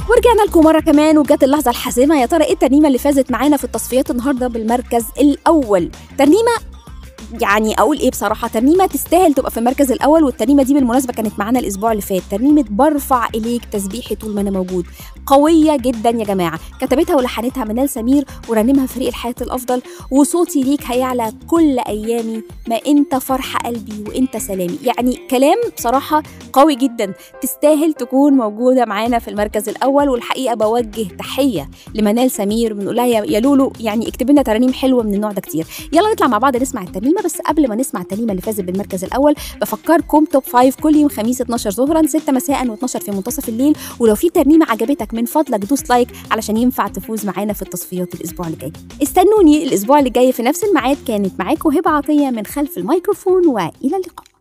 ورجعنا لكم مره كمان وجت اللحظه الحاسمه يا ترى ايه الترنيمه اللي فازت معانا في التصفيات النهارده بالمركز الاول ترنيمه يعني اقول ايه بصراحه ترنيمه تستاهل تبقى في المركز الاول والترنيمه دي بالمناسبه كانت معانا الاسبوع اللي فات ترنيمه برفع اليك تسبيحي طول ما انا موجود قويه جدا يا جماعه كتبتها ولحنتها منال سمير ورنمها فريق الحياه الافضل وصوتي ليك هيعلى كل ايامي ما انت فرح قلبي وانت سلامي يعني كلام بصراحه قوي جدا تستاهل تكون موجوده معانا في المركز الاول والحقيقه بوجه تحيه لمنال سمير بنقول لها يا يا لولو يعني اكتب لنا ترانيم حلوه من النوع ده كتير يلا نطلع مع بعض نسمع الترنيمه بس قبل ما نسمع الترنيمه اللي فازت بالمركز الاول بفكركم توب 5 كل يوم خميس 12 ظهرا 6 مساء و12 في منتصف الليل ولو في ترنيمه عجبتك من فضلك دوس لايك علشان ينفع تفوز معانا في التصفيات الاسبوع اللي جاي استنوني الاسبوع اللي جاي في نفس الميعاد كانت معاكم هبه عطيه من خلف الميكروفون والى اللقاء